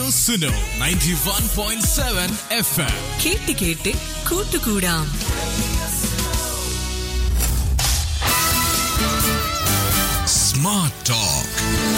Suno ninety one point seven F M കേട്ട് കേട്ട് കൂട്ടുകൂടാം സ്മാർട്ട് ടോക്ക്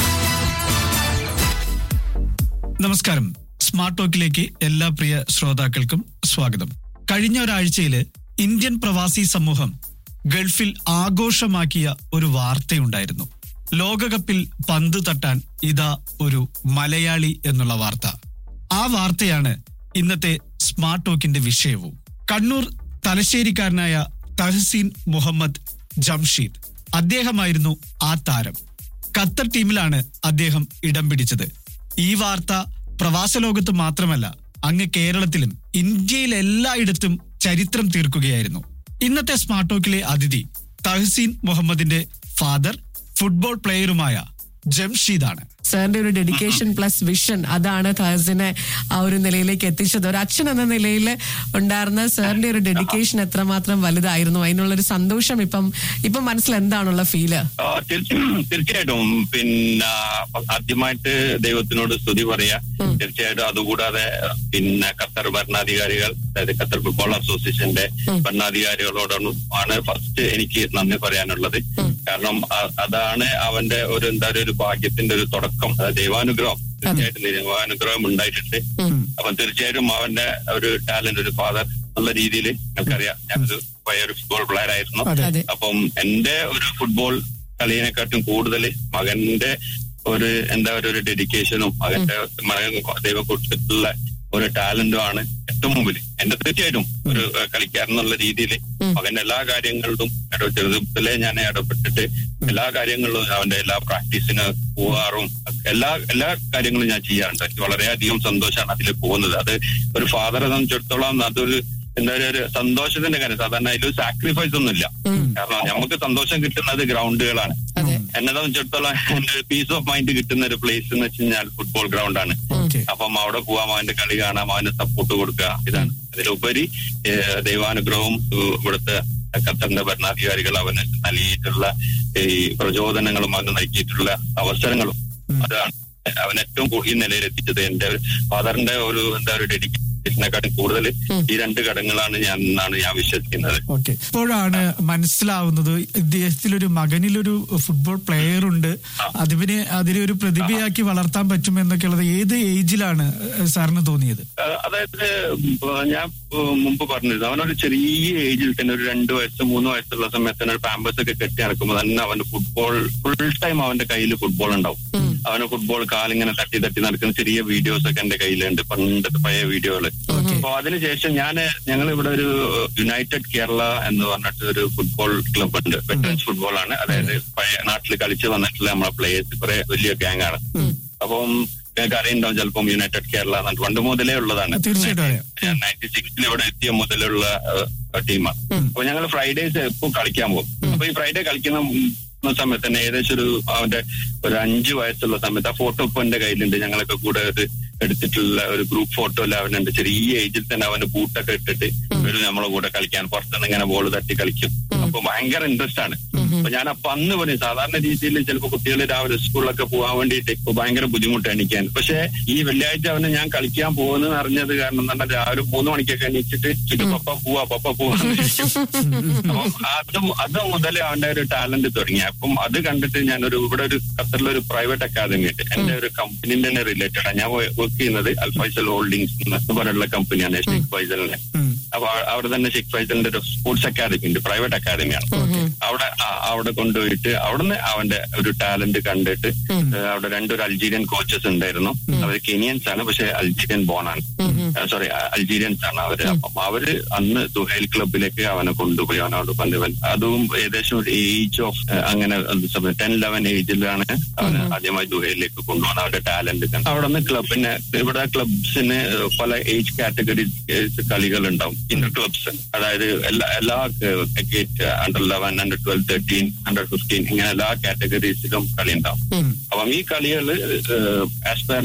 നമസ്കാരം സ്മാർട്ട് ടോക്കിലേക്ക് എല്ലാ പ്രിയ ശ്രോതാക്കൾക്കും സ്വാഗതം കഴിഞ്ഞ ഒരാഴ്ചയില് ഇന്ത്യൻ പ്രവാസി സമൂഹം ഗൾഫിൽ ആഘോഷമാക്കിയ ഒരു വാർത്തയുണ്ടായിരുന്നു ലോകകപ്പിൽ പന്ത് തട്ടാൻ ഇതാ ഒരു മലയാളി എന്നുള്ള വാർത്ത ആ വാർത്തയാണ് ഇന്നത്തെ സ്മാർട്ട് ടോക്കിന്റെ വിഷയവും കണ്ണൂർ തലശ്ശേരിക്കാരനായ തഹസീൻ മുഹമ്മദ് ജംഷീദ് അദ്ദേഹമായിരുന്നു ആ താരം ഖത്തർ ടീമിലാണ് അദ്ദേഹം ഇടം പിടിച്ചത് ഈ വാർത്ത പ്രവാസ ലോകത്ത് മാത്രമല്ല അങ്ങ് കേരളത്തിലും ഇന്ത്യയിൽ എല്ലായിടത്തും ചരിത്രം തീർക്കുകയായിരുന്നു ഇന്നത്തെ സ്മാർട്ട് ടോക്കിലെ അതിഥി തഹസീൻ മുഹമ്മദിന്റെ ഫാദർ ഫുട്ബോൾ പ്ലെയറുമായ ജംഷീദാണ് സാറിന്റെ ഒരു ഡെഡിക്കേഷൻ പ്ലസ് വിഷൻ അതാണ് തഹസിനെ ആ ഒരു നിലയിലേക്ക് എത്തിച്ചത് ഒരു അച്ഛൻ എന്ന നിലയിൽ ഉണ്ടായിരുന്ന സാറിന്റെ ഒരു ഡെഡിക്കേഷൻ എത്രമാത്രം വലുതായിരുന്നു അതിനുള്ള ഒരു സന്തോഷം ഇപ്പം ഇപ്പം മനസ്സിൽ എന്താണുള്ള ഫീല് ആ, തീർച്ച- തീർച്ചയായിട്ടും പിന്നെ ആദ്യമായിട്ട് ദൈവത്തിനോട് സ്തുതി പറയാ തീർച്ചയായിട്ടും അതുകൂടാതെ പിന്നെ ഖത്തർ ഭരണാധികാരികൾ അതായത് ഖത്തർ ഫുട്ബോൾ അസോസിയേഷന്റെ ഭരണാധികാരികളോടാണ് ആണ് ഫസ്റ്റ് എനിക്ക് നന്ദി പറയാനുള്ളത് കാരണം അ- അതാണ് അവന്റെ ഒരു എന്താ പറയുക, ഒരു ഭാഗ്യത്തിന്റെ ഒരു തുടക്കം അതായത് ദൈവാനുഗ്രഹം തീർച്ചയായിട്ടും ദൈവാനുഗ്രഹം ഉണ്ടായിട്ടുണ്ട് അപ്പൊ തീർച്ചയായിട്ടും അവന്റെ ഒരു ടാലന്റ് ഒരു ഫാദർ എന്നുള്ള രീതിയിൽ നമുക്കറിയാം ഞാനൊരു പഴയ ഒരു ഫുട്ബോൾ പ്ലെയർ ആയിരുന്നു അതെ അപ്പം എന്റെ ഒരു ഫുട്ബോൾ കളിയെക്കാട്ടും കൂടുതൽ മകന്റെ ഒരു എന്താ പറയുക ഒരു ഡെഡിക്കേഷനും മകന്റെ മകൻ ദൈവം കൊടുത്തിട്ടുള്ള ഒരു ടാലന്റും ആണ് ഏറ്റവും മുമ്പിൽ എന്റെ തീർച്ചയായിട്ടും ഒരു ഏഹ്, കളിക്കാരൻ എന്നുള്ള രീതിയിൽ മകന്റെ എല്ലാ കാര്യങ്ങളിലും ഇട- ചെറുപ്പത്തിലെ ഞാൻ ഇടപെട്ടിട്ട് എല്ലാ കാര്യങ്ങളിലും അവന്റെ എല്ലാ പ്രാക്ടീസിന് പോവാറും എല്ലാ എല്ലാ കാര്യങ്ങളും ഞാൻ ചെയ്യാറുണ്ട് എനിക്ക് വളരെയധികം സന്തോഷമാണ് അതിൽ പോകുന്നത് അത് ഒരു ഫാദറെ സംബന്ധിച്ചിടത്തോളം അതൊരു എന്താ പറയുക ഒരു സന്തോഷത്തിന്റെ കാര്യം സാധാരണ അതിലൊരു സാക്രിഫൈസ് ഒന്നുമില്ല കാരണം നമുക്ക് സന്തോഷം കിട്ടുന്നത് ഗ്രൗണ്ടുകളാണ് അതെ എന്നെ സംബന്ധിച്ചിടത്തോളം എന്റെ പീസ് ഓഫ് മൈൻഡ് കിട്ടുന്ന ഒരു പ്ലേസ് എന്ന് വെച്ച് കഴിഞ്ഞാൽ ഫുട്ബോൾ ഗ്രൗണ്ടാണ് ഓക്കെ അപ്പം അവിടെ പോവാം അവന്റെ കളി കാണാം അവന് സപ്പോർട്ട് കൊടുക്കുക ഇതാണ് അതിലുപരി ഏഹ്, ദൈവാനുഗ്രഹവും ഏഹ്, ഇവിടുത്തെ ഖത്തറിന്റെ ഭരണാധികാരികൾ അവന് നൽകിയിട്ടുള്ള ഈ പ്രചോദനങ്ങളും അവന് നൽകിയിട്ടുള്ള അവസരങ്ങളും അതാണ് അവൻ ഏറ്റവും കൂ- ഈ നിലയിൽ എത്തിച്ചത് എന്റെ ഫാദറിന്റെ ഒരു എന്താ ഒരു ഡെഡിക്കേഷനെക്കാട്ടും കൂടുതൽ ഈ രണ്ട് ഘടകങ്ങളാണ് ഞാൻ എന്നാണ് ഞാൻ വിശ്വസിക്കുന്നത് ഓക്കെ ഇപ്പോഴാണ് മനസ്സിലാവുന്നത് ഇദ്ദേഹത്തിലൊരു മകനിലൊരു ഫുട്ബോൾ പ്ലെയർ ഉണ്ട് അതിനെ അതിനെ ഒരു പ്രതിഭയാക്കി വളർത്താൻ പറ്റുമെന്നൊക്കെയുള്ളത് ഏത് ഏജിലാണ് സാറിന് തോന്നിയത് അഹ് അതായത് ഉം, ഞാൻ ഉം, മുമ്പ് പറഞ്ഞിരുന്നു അവനൊരു ചെറിയ ഏജിൽ തന്നെ ഒരു രണ്ട് വയസ്സ് മൂന്ന് വയസ്സുള്ള സമയത്ത് തന്നെ ഒരു പാമ്പേഴ്സ് ഒക്കെ കെട്ടി നടക്കുമ്പോൾ തന്നെ അവന് ഫുട്ബോൾ ഫുൾ ടൈം അവന്റെ കയ്യിൽ ഫുട്ബോൾ ഉണ്ടാവും അവന് ഫുട്ബോൾ കാലിങ്ങനെ തട്ടി തട്ടി നടക്കുന്ന ചെറിയ വീഡിയോസ് ഒക്കെ എന്റെ കയ്യിലുണ്ട് പണ്ടത്തെ പഴയ വീഡിയോകള് അപ്പൊ അതിനുശേഷം ഞാൻ ഞങ്ങൾ ഇവിടെ ഒരു യുണൈറ്റഡ് കേരള എന്ന് പറഞ്ഞിട്ട് ഒരു ഫുട്ബോൾ ക്ലബ് ഉണ്ട് വെറ്ററൻസ് ഫുട്ബോൾ ആണ് അതായത് പഴയ നാട്ടിൽ കളിച്ച് വന്നിട്ടുള്ള നമ്മളെ പ്ലേയേഴ്സ് കുറെ വലിയ ഗ്യാങ് ആണ് അപ്പം നിങ്ങൾക്ക് അറിയുണ്ടാവും ചിലപ്പം യുണൈറ്റഡ് കേരള എന്നിട്ട് പണ്ട് മുതലേ ഉള്ളതാണ് തീർച്ചയായിട്ടും അറിയാം നയൻറ്റി സിക്സിൽ ഇവിടെ എത്തിയ മുതലുള്ള ടീമാണ് അപ്പൊ ഞങ്ങൾ ഫ്രൈഡേസ് എപ്പോ കളിക്കാൻ പോകും അപ്പൊ ഈ ഫ്രൈഡേ കളിക്കുന്ന ഉം സമയത്ത് തന്നെ ഏകദേശം ഒരു അവന്റെ ഒരു അഞ്ചു വയസ്സുള്ള സമയത്ത് ആ ഫോട്ടോ ഇപ്പൊ എന്റെ കയ്യിലുണ്ട് ഞങ്ങളൊക്കെ കൂടെ ഒരു എടുത്തിട്ടുള്ള ഒരു ഗ്രൂപ്പ് ഫോട്ടോ എല്ലാം അവനുണ്ട് ചെറിയ ഏജിൽ തന്നെ അവന് ബൂട്ടൊക്കെ ഇട്ടിട്ട് ഒരു നമ്മളെ കൂടെ കളിക്കാൻ പുറത്തുനിന്ന് ഇങ്ങനെ ബോൾ തട്ടി കളിക്കും അപ്പൊ ഭയങ്കര ഇൻട്രസ്റ്റ് ആണ് അപ്പൊ ഞാൻ അപ്പൊ അന്ന് പറയും സാധാരണ രീതിയിൽ ചിലപ്പോ കുട്ടികൾ രാവിലെ സ്കൂളിലൊക്കെ പോകാൻ വേണ്ടിയിട്ട് ഇപ്പൊ ഭയങ്കര ബുദ്ധിമുട്ട് എണീക്കാൻ പക്ഷെ ഈ വെള്ളിയാഴ്ച അവന് ഞാൻ കളിക്കാൻ പോകുന്നത് അറിഞ്ഞത് കാരണം എന്ന് പറഞ്ഞാൽ രാവിലെ മൂന്ന് മണിക്കൊക്കെ എണീച്ചിട്ട് ഇത് പപ്പ പോവാ പപ്പ പോവാന്ന് ചോദിക്കും. അപ്പം അത് അത് മുതൽ അവന്റെ ഒരു ടാലന്റ് തുടങ്ങി അപ്പം അത് കണ്ടിട്ട് ഞാനൊരു ഇവിടെ ഒരു ഖത്തറിലൊരു പ്രൈവറ്റ് അക്കാദമി ഉണ്ട് എന്റെ ഒരു കമ്പനിന്റെ തന്നെ റിലേറ്റഡ് ആണ് ഞാൻ വർക്ക് ചെയ്യുന്നത് അൽഫൈസൽ ഹോൾഡിംഗ്സ് എന്ന് പറഞ്ഞിട്ടുള്ള കമ്പനിയാണ് ഷെയ്ഖ് ഫൈസലിന്റെ അപ്പൊ ആ- അവിടെ തന്നെ ഷെയ്ഖ് ഫൈസലിന്റെ ഒരു സ്പോർട്സ് അക്കാദമി ഉണ്ട് പ്രൈവറ്റ് അക്കാദമിയാണ് അവിടെ ആ- അവിടെ കൊണ്ടുപോയിട്ട് അവിടുന്ന് അവന്റെ ഒരു ടാലന്റ് കണ്ടിട്ട് ഏഹ് അവിടെ രണ്ടൊരു അൾജീരിയൻ കോച്ചസ് ഉണ്ടായിരുന്നു അവർ കെനിയൻസ് ആണ് പക്ഷെ അൾജീരിയൻ ബോൺ ആണ് സോറി അൾജീരിയൻസ് ആണ് അവര് അപ്പം അവര് അന്ന് ദുഹൈൽ ക്ലബിലേക്ക് അവനെ കൊണ്ടുപോയി അവനോട് പന്തുവൻ അതും ഏകദേശം ഒരു ഏജ് ഓഫ് അങ്ങനെ ടെൻ ലെവൻ ഏജിലാണ് അവന് ആദ്യമായി ദുഹൈലിലേക്ക് കൊണ്ടുപോകുന്ന അവരുടെ ടാലന്റ് കണ്ട് അവിടെ നിന്ന് ക്ലബിന് ഇവിടെ ക്ലബ്സിന് പല ഏജ് കാറ്റഗറി കളികൾ ഉണ്ടാവും ഇന്നർ ക്ലബ്സ് അതായത് എല്ലാ എല്ലാ cricket under eleven under twelve thirteen under fifteen ഇങ്ങനെ എല്ലാ കാറ്റഗറീസിലും കളി ഉണ്ടാവും അപ്പം ഈ കളികൾ ആസ്പയറിന്റെ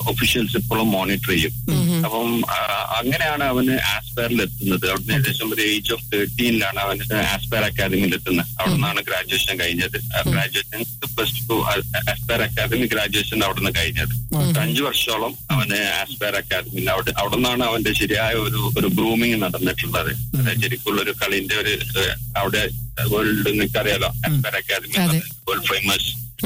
ഒഫീഷ്യൽസ് ഇപ്പോഴും മോണിറ്റർ ചെയ്യും അപ്പം ആ, അങ്ങനെയാണ് അവന് ആസ്പയറിൽ എത്തുന്നത് അവിടുന്ന് ഏകദേശം ഒരു ഏജ് ഓഫ് തേർട്ടീനിലാണ് അവന് ആസ്പയർ അക്കാദമിയിൽ എത്തുന്നത് അവിടെ നിന്നാണ് ഗ്രാജുവേഷൻ കഴിഞ്ഞത് graduation plus two Aspire academy graduation അവിടെ നിന്ന് കഴിഞ്ഞത് ഒരു അഞ്ചു വർഷത്തോളം അവന് ആസ്പയർ അക്കാദമിയിൽ അവിടെ അവിടെ നിന്നാണ് അവന്റെ ശരിയായ ഒരു ഒരു ഗ്രൂമിങ് നടന്നിട്ടുള്ളത് അതായത് ശരിക്കുള്ള ഒരു കളിന്റെ ഒരു ഏഹ്, അവിടെ വേൾഡ് നിങ്ങൾക്കറിയാലോ ആസ്പയർ അക്കാദമി അതെ. വേൾഡ് ഫേമസ്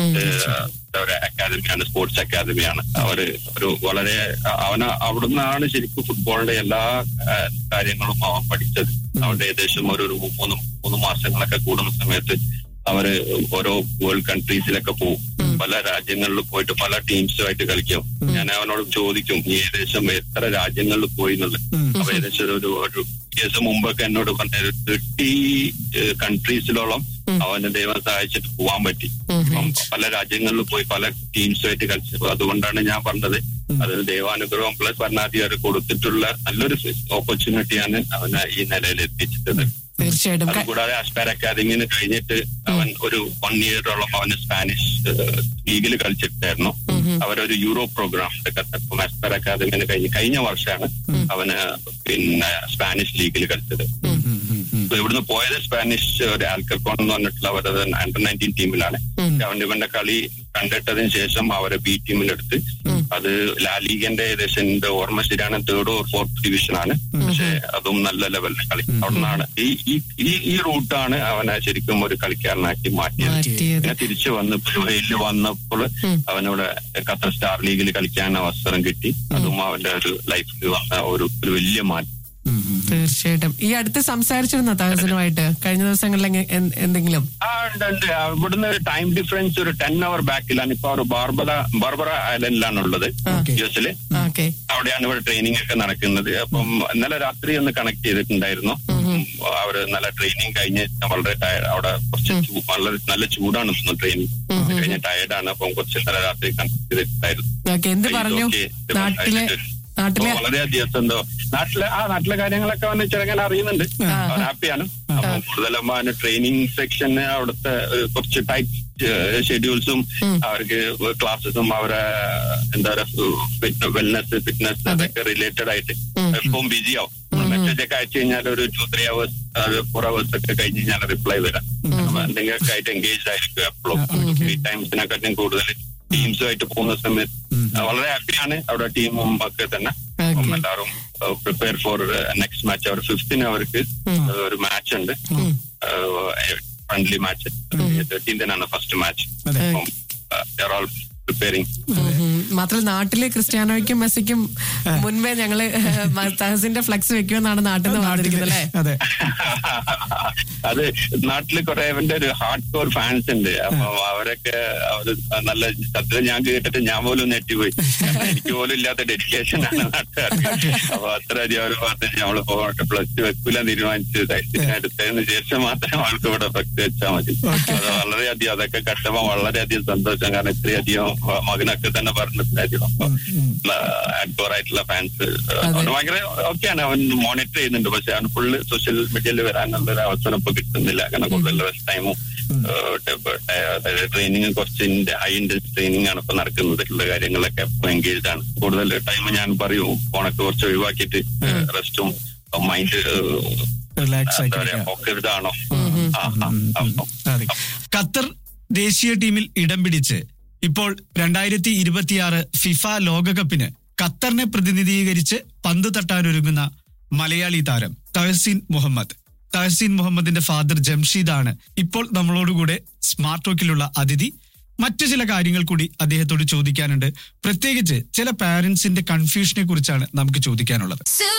ഒരു അക്കാദമിയാണ് സ്പോർട്സ് അക്കാദമിയാണ് അവര് ഒരു വളരെ അവന് അവിടുന്നാണ് ശരിക്കും ഫുട്ബോളിന്റെ എല്ലാ ആ, കാര്യങ്ങളും അവൻ പഠിച്ചത് അവന്റെ ഏകദേശം ഒരു ഒരു മൂന്ന് മൂന്ന് മാസങ്ങളൊക്കെ കൂടുന്ന സമയത്ത് അവര് ഓരോ വേൾഡ് കൺട്രീസിലൊക്കെ പോകും പല രാജ്യങ്ങളിൽ പോയിട്ട് പല ടീംസുമായിട്ട് കളിക്കും ഞാൻ അവനോട് ചോദിക്കും നീ ഏകദേശം എത്ര രാജ്യങ്ങളിൽ പോയി എന്നുള്ളത് അപ്പൊ ഏകദേശം ഒരു ഒരു ദിവസം മുമ്പൊക്കെ എന്നോട് പറഞ്ഞ തേർട്ടി കൺട്രീസിലോളം അവന്റെ ദൈവം സഹായിച്ചിട്ട് പോവാൻ പറ്റി അപ്പം പല രാജ്യങ്ങളിൽ പോയി പല ടീംസുമായിട്ട് കളിച്ചു അതുകൊണ്ടാണ് ഞാൻ പറഞ്ഞത് അതിന് ദൈവാനുഗ്രഹം പ്ലസ് ഭരണാധികാർ കൊടുത്തിട്ടുള്ള നല്ലൊരു ഓപ്പർച്യൂണിറ്റിയാണ് അവനെ ഈ നിലയിൽ എത്തിച്ചിട്ടത് തീർച്ചയായിട്ടും ക- അതുകൂടാതെ അസ്പാർ അക്കാദമിന്ന് കഴിഞ്ഞിട്ട് അവൻ ഒരു വൺ ഇയറോളം അവന് സ്പാനിഷ് ലീഗിൽ കളിച്ചിട്ടായിരുന്നു അവരൊരു യൂറോ പ്രോഗ്രാം അപ്പം അസ്പാർ അക്കാദമിന്ന് കഴിഞ്ഞ് കഴിഞ്ഞ വർഷമാണ് അവന് പിന്നെ സ്പാനിഷ് ലീഗിൽ കളിച്ചത് ഇപ്പൊ ഇവിടുന്ന് പോയത് സ്പാനിഷ് ഒരു ആൽക്കർക്കോൺ എന്ന് പറഞ്ഞിട്ടുള്ള അവരുടെ അണ്ടർ നയൻറ്റീൻ ടീമിലാണ് അവൻ ഇവന്റെ കളി കണ്ടിട്ടതിന് ശേഷം അവരെ ബി ടീമിലെടുത്ത് അത് ലാ ലീഗിന്റെ ഏകദേശം എന്റെ ഓർമ്മ ശരിയാണ് തേർഡ് ഓർ ഫോർത്ത് ഡിവിഷൻ ആണ് പക്ഷെ അതും നല്ല ലെവലിൽ കളി അവിടെ നിന്നാണ് ഈ ഈ- ഈ ഈ റൂട്ടാണ് അവനെ ശരിക്കും ഒരു കളിക്കാരനാക്കി മാറ്റിയത് മാറ്റിയത് പിന്നെ തിരിച്ചു വന്ന് പുതുവയിൽ വന്നപ്പോൾ അവനോട് ഖത്തർ സ്റ്റാർ ലീഗിൽ കളിക്കാൻ അവസരം കിട്ടി അതും അവന്റെ ഒരു ലൈഫിൽ വന്ന ഒരു ഒരു വലിയ മാറ്റം തീർച്ചയായിട്ടും ഈ അടുത്ത് സംസാരിച്ചിരുന്ന തഹസിനുമായിട്ട് കഴിഞ്ഞ ദിവസങ്ങളിൽ എങ്ങ- എന്ത്- എന്തെങ്കിലും ആ ഉണ്ട് ഉണ്ട് ഇവിടുന്ന് ഒരു ടൈം ഡിഫറൻസ് ഒരു ടെൻ അവർ ബാക്കിലാണ് ഇപ്പൊ അവർ ബാർബറ ബാർബറ ഐലൻഡിലാണ് ഉള്ളത് യു എസില് ഓക്കെ അവിടെയാണ് ഇവിടെ ട്രെയിനിങ് ഒക്കെ നടക്കുന്നത് അപ്പം ഇന്നലെ രാത്രി ഒന്ന് കണക്ട് ചെയ്തിട്ടുണ്ടായിരുന്നു അവര് നല്ല ട്രെയിനിങ് കഴിഞ്ഞ് വളരെ ടയർഡ് അവിടെ കുറച്ച് ചൂ- വളരെ നല്ല ചൂടാണ് ട്രെയിനിങ് കഴിഞ്ഞ ടയർഡാണ് അപ്പം കുറച്ച് ഇന്നലെ രാത്രി കണക്ട് ചെയ്തിട്ടുണ്ടായിരുന്നു ഓക്കെ എന്ത് പറഞ്ഞു ഓക്കേ. നാട്ടിലെ നാട്ടിലെ അപ്പൊ വളരെയധികം എന്തോ നാട്ടിലെ ആ നാട്ടിലെ കാര്യങ്ങളൊക്കെ അവന് ചെറുങ്ങനെ അറിയുന്നുണ്ട് അവൻ ഹാപ്പിയാണ് അപ്പൊ കൂടുതലും അവന് ട്രെയിനിങ് സെക്ഷന് അവിടുത്തെ ഒരു കുറച്ച് ടൈറ്റ് ഷെഡ്യൂൾസും അവർക്ക് ക്ലാസ്സസും അവരെ എന്താ പറയുക വെൽനെസ് ഫിറ്റ്നസ് അതൊക്കെ റിലേറ്റഡ് ആയിട്ട് എപ്പം ബിസി ആവും മെസ്സേജ് ഒക്കെ അയച്ചു കഴിഞ്ഞാൽ ഒരു two three hours four hours ഒക്കെ കഴിഞ്ഞ് കഴിഞ്ഞാൽ റിപ്ലൈ വരാം അപ്പൊ എന്തെങ്കിലുമൊക്കെ ആയിട്ട് എൻഗേജ് ആയിരിക്കും എപ്പോഴും ഫ്രീ ടൈംസിനെക്കാട്ടും കൂടുതൽ ടീംസുമായിട്ട് പോകുന്ന സമയത്ത് വളരെ ഹാപ്പിയാണ് അവിടെ ടീമും ഒക്കെ തന്നെ അപ്പം എല്ലാവരും പ്രിപ്പയർ ഫോർ നെക്സ്റ്റ് മാച്ച് അവർ ഫിഫ്തിന് അവർക്ക് ഒരു മാച്ച് ഉണ്ട് ഫ്രണ്ട്ലി മാച്ച് തേർട്ടീൻതിനാണ് ഫസ്റ്റ് മാച്ച് അപ്പം ഓൾ പ്രിപ്പയറിംഗ് ഉം. മാത്രമല്ല നാട്ടിലെ ക്രിസ്ത്യാനോയ്ക്കും മെസ്സിക്കും മുൻപേ ഞങ്ങള് തഹസിന്റെ ഫ്ലെക്സ് വെക്കുമെന്നാണ് നാട്ടിൽ നിന്ന് വന്നിരിക്കുന്നത് അല്ലേ അതെ അത് നാട്ടില് കുറെ അവന്റെ ഒരു ഹാർഡ് കോർ ഫാൻസ് ഉണ്ട് അപ്പൊ അവരൊക്കെ അവര് നല്ല സത്യം ഞാൻ കേട്ടിട്ട് ഞാൻ പോലും നെറ്റിപ്പോയി എനിക്ക് പോലും ഇല്ലാത്ത ഡെഡിക്കേഷൻ ആണ് നാട്ടുകാർക്ക് അപ്പൊ അത്രയധികം അവർ പറഞ്ഞ് നമ്മള് പോകട്ടെ പ്ലസ് ടു വെക്കൂല തീരുമാനിച്ചു എടുത്തതിന് ശേഷം മാത്രമേ ആൾക്ക് ഇവിടെ ഫ്ലക്സ് വെച്ചാൽ മതി അത് വളരെയധികം അതൊക്കെ കഷ്ടമോ വളരെയധികം സന്തോഷം കാരണം ഇത്രയധികം മകനൊക്കെ തന്നെ പറഞ്ഞിട്ടായിരിക്കും ആക്ടോർ ആയിട്ടുള്ള ഫാൻസ് അവന് ഭയങ്കര ഓക്കെയാണ് അവൻ മോണിറ്റർ ചെയ്യുന്നുണ്ട് പക്ഷെ അവൻ ഫുള്ള് സോഷ്യൽ മീഡിയയിൽ വരാനുള്ള ഒരു അവസരം ഇപ്പൊ കിട്ടുന്നില്ല കാരണം കൂടുതൽ റെസ്റ്റ് ടൈമും ട്രെയിനിങ് കുറച്ച് ഹൈ ഇന്റൻസ് ട്രെയിനിങ് ആണ് ഇപ്പൊ നടക്കുന്നത് ഉള്ള കാര്യങ്ങളൊക്കെ ഇപ്പൊ എൻഗേജ് ആണ് കൂടുതൽ ടൈം ഞാൻ പറയൂ ഫോണൊക്കെ കുറച്ച് ഒഴിവാക്കിയിട്ട് റെസ്റ്റും മൈൻഡ് റിലാക്സ് എന്താ പറയാ ആയിട്ട് ഒക്കെ ഇതാണോ ആ ആ അപ്പം അതെ. ഖത്തർ ദേശീയ ടീമിൽ ഇടം പിടിച്ച് ഇപ്പോൾ രണ്ടായിരത്തി ഇരുപത്തിയാറ് ഫിഫ ലോകകപ്പിന് ഖത്തറിനെ പ്രതിനിധീകരിച്ച് പന്ത് തട്ടാനൊരുങ്ങുന്ന മലയാളി താരം തഹസീൻ മുഹമ്മദ് തഹസീൻ മുഹമ്മദിന്റെ ഫാദർ ജംഷീദാണ് ഇപ്പോൾ നമ്മളോടുകൂടെ സ്മാർട്ട് ടോക്കിലുള്ള അതിഥി മറ്റു ചില കാര്യങ്ങൾ കൂടി അദ്ദേഹത്തോട് ചോദിക്കാനുണ്ട് പ്രത്യേകിച്ച് ചില പാരന്റ്സിന്റെ കൺഫ്യൂഷനെ കുറിച്ചാണ് നമുക്ക് ചോദിക്കാനുള്ളത്